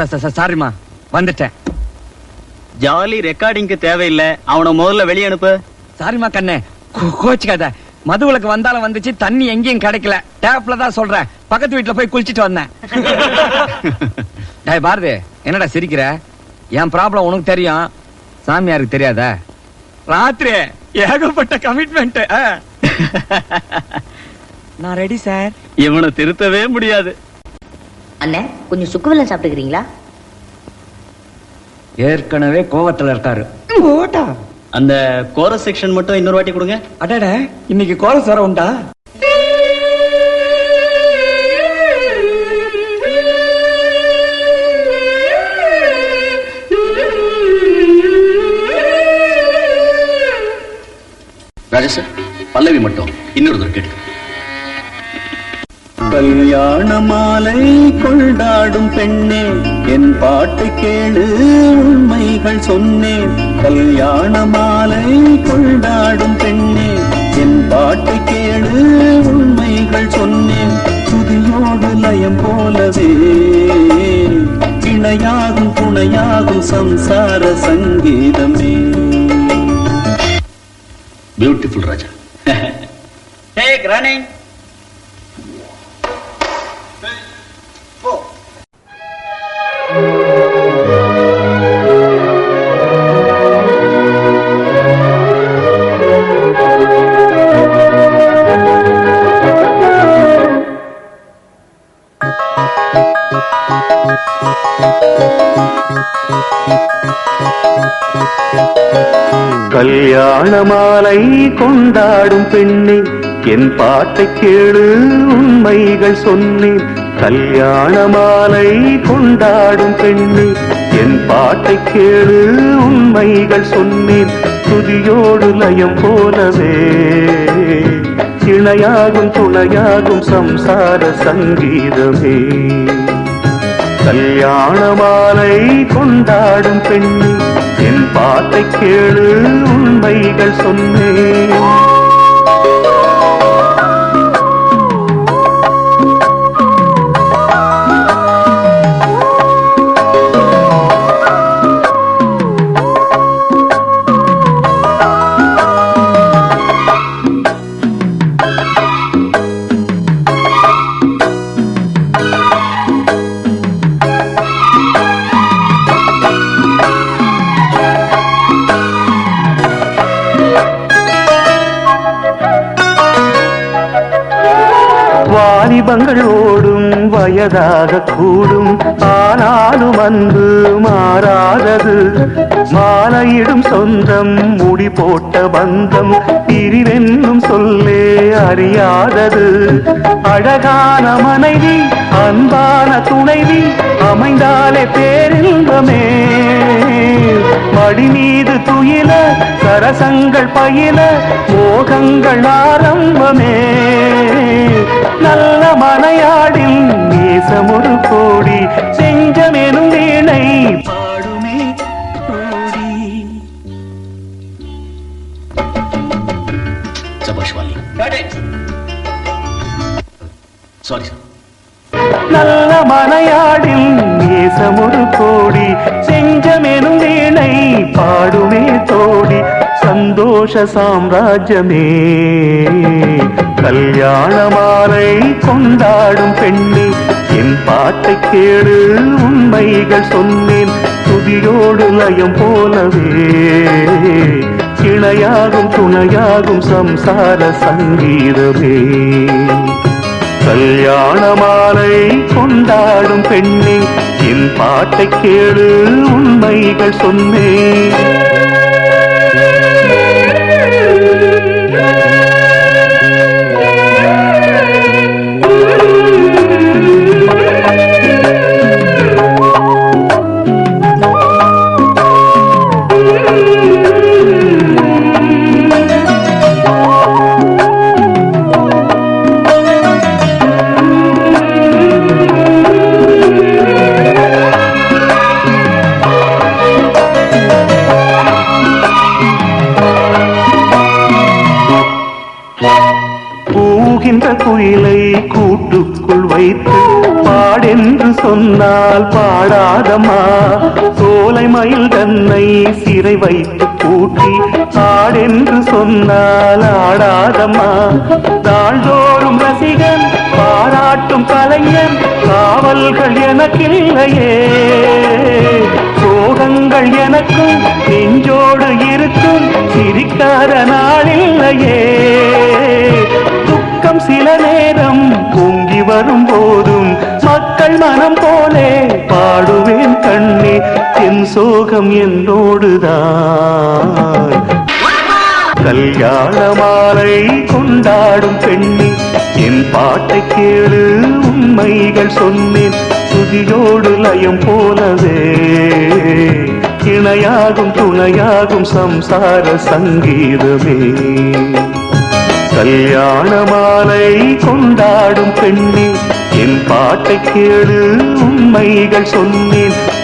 ச- ச- ச- சாரிம்மா வந்துட்டேன் ஜாலி ரெக்கார்டிங்க்கு தேவையில்லை அவனை முதல்ல வெளிய அனுப்பு சாரிம்மா கண்ணே கோ- கோச்சுக்காத மதுவிலக்கு வந்தாலும் வந்துச்சு தண்ணி எங்கேயும் கிடைக்கல டேப்ல தான் சொல்றேன் பக்கத்து வீட்டுல போய் குளிச்சிட்டு வந்தேன் டேய் பாரதி என்னடா சிரிக்கிற என் ப்ராப்ளம் உனக்கு தெரியும் சாமியாருக்கு தெரியாதா ராத்திரி ஏகப்பட்ட கமிட்மெண்ட் நான் ரெடி சார் இவனை திருத்தவே முடியாது அண்ணே கொஞ்சம் சுக்குவெல்லாம் சாப்பிட்டுக்கிறீங்களா ஏற்கனவே கோவத்துல இருக்காரு ஓட்டா அந்த கோரஸ் செக்ஷன் மட்டும் இன்னொரு வாட்டி கொடுங்க அடட இன்னைக்கு கோரஸ் வர உண்டா ராஜா சார் பல்லவி மட்டும் இன்னொரு தடவை கேட்டு கல்யாண மாலை கொண்டாடும் பெண்ணே என் பாட்டை கேளு உண்மைகள் சொன்னேன் கல்யாண மாலை கொண்டாடும் பெண்ணே என் பாட்டை கேளு உண்மைகள் சொன்னேன் துதியோடு லயம் போலவே இணையாகும் துணையாகும் சம்சார சங்கீதமே பியூட்டிஃபுல் ராஜா டேக் ரன்னிங் கல்யாண மாலை கொண்டாடும் பெண்ணே என் பாட்டை கேளு உண்மைகள் சொன்னேன் கல்யாண மாலை கொண்டாடும் பெண்ணே என் பாட்டை கேளு உண்மைகள் சொன்னேன் துதியோடு லயம் போலவே இணையாகும் துணையாகும் சம்சார சங்கீதமே கல்யாண மாலை கொண்டாடும் பெண்ணே என் பாட்டை கேளு உண்மைகள் சொன்னேன் வாலிபங்கள் ஓடும் வயதாக கூடும் ஆனாலும் அன்பு மாறாதது மாலையிடும் சொந்தம் முடி போட்ட பந்தம் பிரிவென்னும் சொல்லே அறியாதது அழகான மனைவி அன்பான துணைவி அமைந்தாலே பேரின்பமே மடி மீது துயில சரசங்கள் பயில மோகங்கள் ஆரம்பமே நல்ல மனையாடில் நேசமொரு கோடி செஞ்சமெனும் வீணை பாடுமே கோடி சபாஷ் வாலி சாரி சார் நல்ல மனையாடில் நேசமொரு கோடி செஞ்சமெனும் வீணை பாடுமே தோடி சந்தோஷ சாம்ராஜ்யமே கல்யாண மாலை கொண்டாடும் பெண்ணே என் பாட்டை கேளு உண்மைகள் சொன்னேன் துதியோடு லயம் போலவே இணையாகும் துணையாகும் சம்சார சங்கீதமே கல்யாண மாலை கொண்டாடும் பெண்ணே என் பாட்டை கேளு உண்மைகள் சொன்னேன் கூகின்ற குயிலை கூட்டுக்குள் வைத்து பாடென்று சொன்னால் பாடாதம்மா சோலை மயில் தன்னை சிறை வைத்து பூட்டி ஆடென்று சொன்னால் ஆடாதம்மா நாள்தோறும் ரசிகன் பாராட்டும் கலைஞன் காவல்கள் எனக்கில்லையே சோகங்கள் எனக்கும் நெஞ்சோடு இருக்கும் சிரிக்காத நாளில்லையே துக்கம் சில நேரம் பொங்கி வரும் போதும் மக்கள் மனம் போலே பாடுவேன் கண்ணே என் சோகம் என்னோடுதான் கல்யாண மாலை கொண்டாடும் பெண்ணே என் பாட்டை கேளு உண்மைகள் சொன்னேன் துதியோடு லயம் போலவே இணையாகும் துணையாகும் சம்சார சங்கீதமே கல்யாண மாலை கொண்டாடும் பெண்ணே என் பாட்டை கேளு உண்மைகள் சொன்னேன்